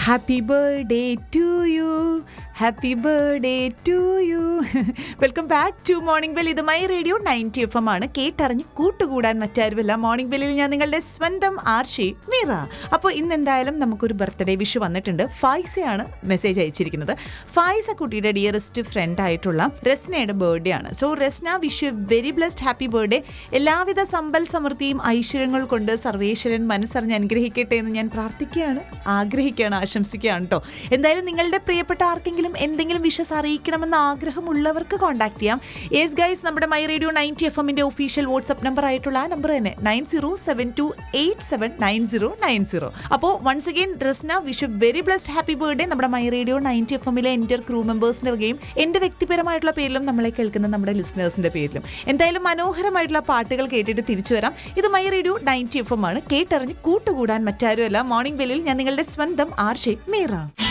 happy birthday to you happy birthday to you welcome back to morning bell ഇത് my radio ninety F M ആണ് കേട്ടറിഞ്ഞ് കൂട്ടുകൂടാൻ മറ്റാരുമല്ല morning ബെല്ലിൽ ഞാൻ നിങ്ങളുടെ സ്വന്തം ആർഷി മീറ അപ്പോൾ ഇന്ന് എന്തായാലും നമുക്കൊരു ബർത്ത്ഡേ വിഷ് വന്നിട്ടുണ്ട് ഫൈസയാണ് മെസ്സേജ് അയച്ചിരിക്കുന്നത് ഫൈസ കുട്ടിയുടെ ഡിയറസ്റ്റ് ഫ്രണ്ട് ആയിട്ടുള്ള റസ്നയുടെ ബർത്ത്ഡേ ആണ് so Rasna wish very blessed happy birthday എല്ലാവിധ സമ്പൽ സമൃദ്ധിയും ഐശ്വര്യങ്ങൾ കൊണ്ട് സർവേശ്വരൻ മനസ്സറിഞ്ഞ് അനുഗ്രഹിക്കട്ടെ എന്ന് ഞാൻ പ്രാർത്ഥിക്കുകയാണ് ആഗ്രഹിക്കുകയാണ് ആശംസിക്കുകയാണ് കേട്ടോ എന്തായാലും നിങ്ങളുടെ പ്രിയപ്പെട്ട ആർക്കെങ്കിലും എന്തെങ്കിലും വിഷസ് അറിയിക്കണമെന്ന് ആഗ്രഹമുള്ളവർക്ക് കോൺടാക്ട് ചെയ്യാം യേസ് ഗൈസ് നമ്മുടെ മൈ റേഡിയോ നയൻറ്റി എഫ് എമ്മിന്റെ ഒഫീഷ്യൽ വാട്സ്ആപ്പ് നമ്പർ ആയിട്ടുള്ള ആ നമ്പർ തന്നെ nine zero seven two eight seven nine zero nine zero അപ്പോൾ once again Rasna wish very blessed happy birthday നമ്മുടെ മൈ റേഡിയോ നയൻറ്റി എഫ് എമ്മിലെ എൻ്റെ crew മെമ്പേഴ്സിന്റെ വകയും എൻ്റെ വ്യക്തിപരമായിട്ടുള്ള പേരിലും നമ്മളെ കേൾക്കുന്ന നമ്മുടെ ലിസണേഴ്സിന്റെ പേരിലും എന്തായാലും മനോഹരമായിട്ടുള്ള പാട്ടുകൾ കേട്ടിട്ട് തിരിച്ചു വരാം ഇത് my radio ninety F M ആണ് കേട്ടറിഞ്ഞ് കൂട്ടുകൂടാൻ മറ്റാരുമല്ല മോർണിംഗ് ബെല്ലിൽ ഞാൻ നിങ്ങളുടെ സ്വന്തം ആർഷെ മീറ